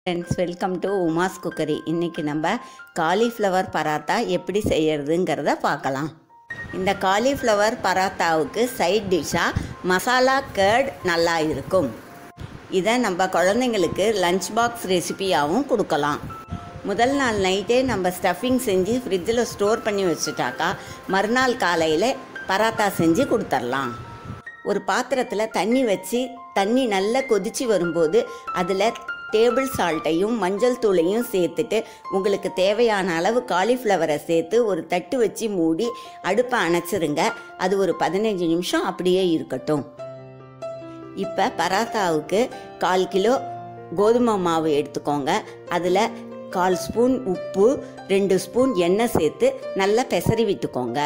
friends welcome to Uma's cookery இன்றைக்கி நம்ம cauliflower paratha எப்படி செய்யறதுங்கிறத பார்க்கலாம் இந்த காலிஃப்ளவர் பராத்தாவுக்கு சைட் டிஷ்ஷாக மசாலா கர்ட் நல்லா இருக்கும் இதை நம்ம குழந்தைங்களுக்கு லஞ்ச் பாக்ஸ் ரெசிபியாகவும் கொடுக்கலாம் முதல் நாள் நைட்டே நம்ம ஸ்டஃபிங் செஞ்சு ஃப்ரிட்ஜில் ஸ்டோர் பண்ணி வச்சுட்டாக்கா மறுநாள் காலையில் பராத்தா செஞ்சு கொடுத்துர்லாம் ஒரு பாத்திரத்தில் தண்ணி வச்சு தண்ணி நல்லா கொதிச்சு வரும்போது அதில் டேபிள் சால்ட்டையும் மஞ்சள் தூளையும் சேர்த்துட்டு உங்களுக்கு தேவையான அளவு காலிஃப்ளவரை சேர்த்து ஒரு தட்டு வச்சு மூடி அடுப்பை அணைச்சிருங்க அது ஒரு பதினஞ்சு நிமிஷம் அப்படியே இருக்கட்டும் இப்போ பராத்தாவுக்கு கால் கிலோ கோதுமை மாவு எடுத்துக்கோங்க அதில் கால் ஸ்பூன் உப்பு ரெண்டு ஸ்பூன் எண்ணெய் சேர்த்து நல்லா பெசரி விட்டுக்கோங்க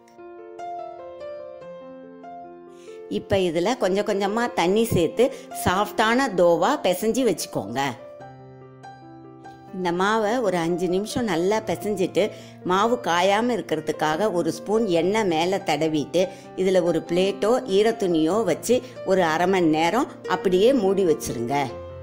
இப்போ இதில் கொஞ்சம் கொஞ்சமாக தண்ணி சேர்த்து சாஃப்டான தோவா பிசைஞ்சு வச்சுக்கோங்க இந்த மாவை ஒரு அஞ்சு நிமிஷம் நல்லா பிசைஞ்சிட்டு மாவு காயாமல் இருக்கிறதுக்காக ஒரு ஸ்பூன் எண்ணெய் மேலே தடவிட்டு இதில் ஒரு பிளேட்டோ ஈரத்துணியோ வச்சு ஒரு அரை மணி நேரம் அப்படியே மூடி வச்சிருங்க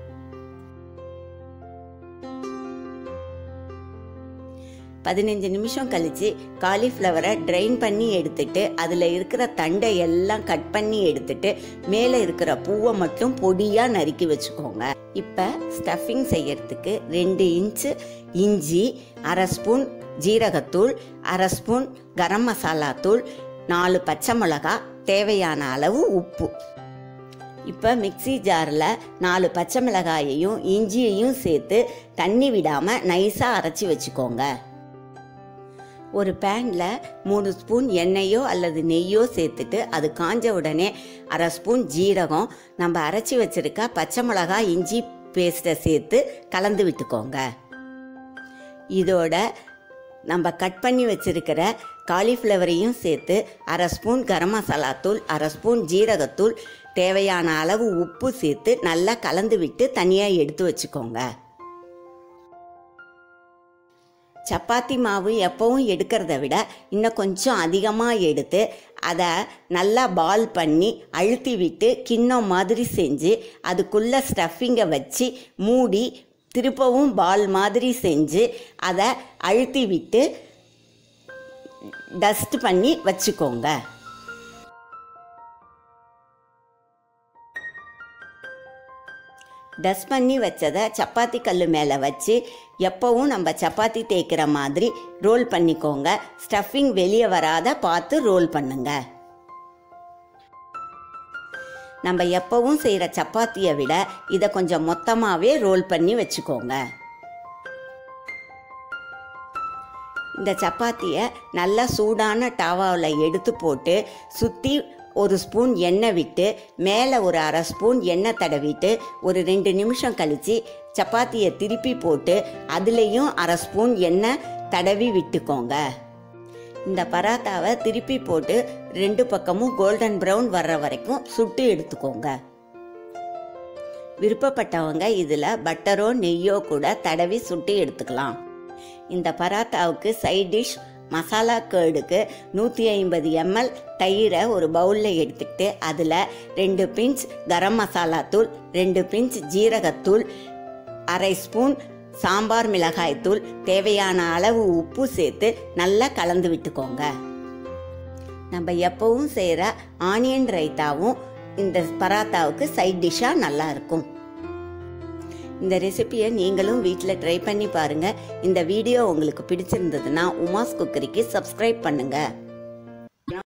பதினஞ்சு நிமிஷம் கழித்து காலிஃப்ளவரை ட்ரைன் பண்ணி எடுத்துட்டு அதில் இருக்கிற தண்டை எல்லாம் கட் பண்ணி எடுத்துட்டு மேலே இருக்கிற பூவை மட்டும் பொடியாக நறுக்கி வச்சுக்கோங்க இப்போ ஸ்டஃபிங் செய்யறதுக்கு ரெண்டு இன்ச்சு இஞ்சி அரை ஸ்பூன் ஜீரகத்தூள் அரை ஸ்பூன் கரம் மசாலா தூள் நாலு பச்சை மிளகா தேவையான அளவு உப்பு இப்போ மிக்சி ஜாரில் நாலு பச்சை மிளகாயையும் இஞ்சியையும் சேர்த்து தண்ணி விடாமல் நைஸாக அரைச்சி வச்சுக்கோங்க ஒரு பேனில் மூணு ஸ்பூன் எண்ணெயோ அல்லது நெய்யோ சேர்த்துட்டு அது காஞ்ச உடனே அரை ஸ்பூன் ஜீரகம் நம்ம அரைச்சி வச்சிருக்க பச்சை மிளகா இஞ்சி பேஸ்ட்டை சேர்த்து கலந்து விட்டுக்கோங்க இதோட நம்ம கட் பண்ணி வச்சிருக்கிற காலிஃப்ளவரையும் சேர்த்து அரை ஸ்பூன் கரம் மசாலா தூள் அரை ஸ்பூன் ஜீரகத்தூள் தேவையான அளவு உப்பு சேர்த்து நல்லா கலந்து விட்டு தனியாக எடுத்து வச்சுக்கோங்க சப்பாத்தி மாவு எப்பவும் எடுக்கிறத விட இன்னும் கொஞ்சம் அதிகமாக எடுத்து அதை நல்லா பால் பண்ணி அழுத்தி விட்டு கிண்ணம் மாதிரி செஞ்சு அதுக்குள்ளே ஸ்டஃபிங்கை வச்சு மூடி திருப்பவும் பால் மாதிரி செஞ்சு அதை அழுத்தி விட்டு டஸ்ட் பண்ணி வச்சுக்கோங்க டஸ்ட் பண்ணி வச்சதை சப்பாத்தி கல் மேலே வச்சு எப்போவும் நம்ம சப்பாத்தி தேய்க்கிற மாதிரி ரோல் பண்ணிக்கோங்க ஸ்டஃபிங் வெளியே வராத பார்த்து ரோல் பண்ணுங்க நம்ம எப்பவும் செய்கிற சப்பாத்தியை விட இதை கொஞ்சம் மொத்தமாகவே ரோல் பண்ணி வச்சுக்கோங்க இந்த சப்பாத்தியை நல்லா சூடான டாவாவில் எடுத்து போட்டு சுற்றி ஒரு ஸ்பூன் எண்ணெய் விட்டு மேலே ஒரு அரை ஸ்பூன் எண்ணெய் தடவிட்டு ஒரு ரெண்டு நிமிஷம் கழித்து சப்பாத்தியை திருப்பி போட்டு அதுலேயும் அரை ஸ்பூன் எண்ணெய் தடவி விட்டுக்கோங்க இந்த பராத்தாவை திருப்பி போட்டு ரெண்டு பக்கமும் கோல்டன் ப்ரௌன் வர்ற வரைக்கும் சுட்டு எடுத்துக்கோங்க விருப்பப்பட்டவங்க இதில் பட்டரோ நெய்யோ கூட தடவி சுட்டு எடுத்துக்கலாம் இந்த பராத்தாவுக்கு சைட் டிஷ் மசாலா கேர்டுக்கு நூற்றி ஐம்பது எம்எல் தயிரை ஒரு பவுலில் எடுத்துக்கிட்டு அதில் ரெண்டு பிஞ்ச் கரம் மசாலா தூள் ரெண்டு பிஞ்ச் ஜீரகத்தூள் அரை ஸ்பூன் சாம்பார் மிளகாய் தூள் தேவையான அளவு உப்பு சேர்த்து நல்லா கலந்து விட்டுக்கோங்க நம்ம எப்பவும் செய்கிற ஆனியன் ரைத்தாவும் இந்த பராத்தாவுக்கு சைட் டிஷ்ஷாக நல்லா இருக்கும் இந்த ரெசிபியை நீங்களும் வீட்டில் ட்ரை பண்ணி பாருங்கள் இந்த வீடியோ உங்களுக்கு பிடிச்சிருந்ததுன்னா உமாஸ் குக்கரிக்கு சப்ஸ்கிரைப் பண்ணுங்கள்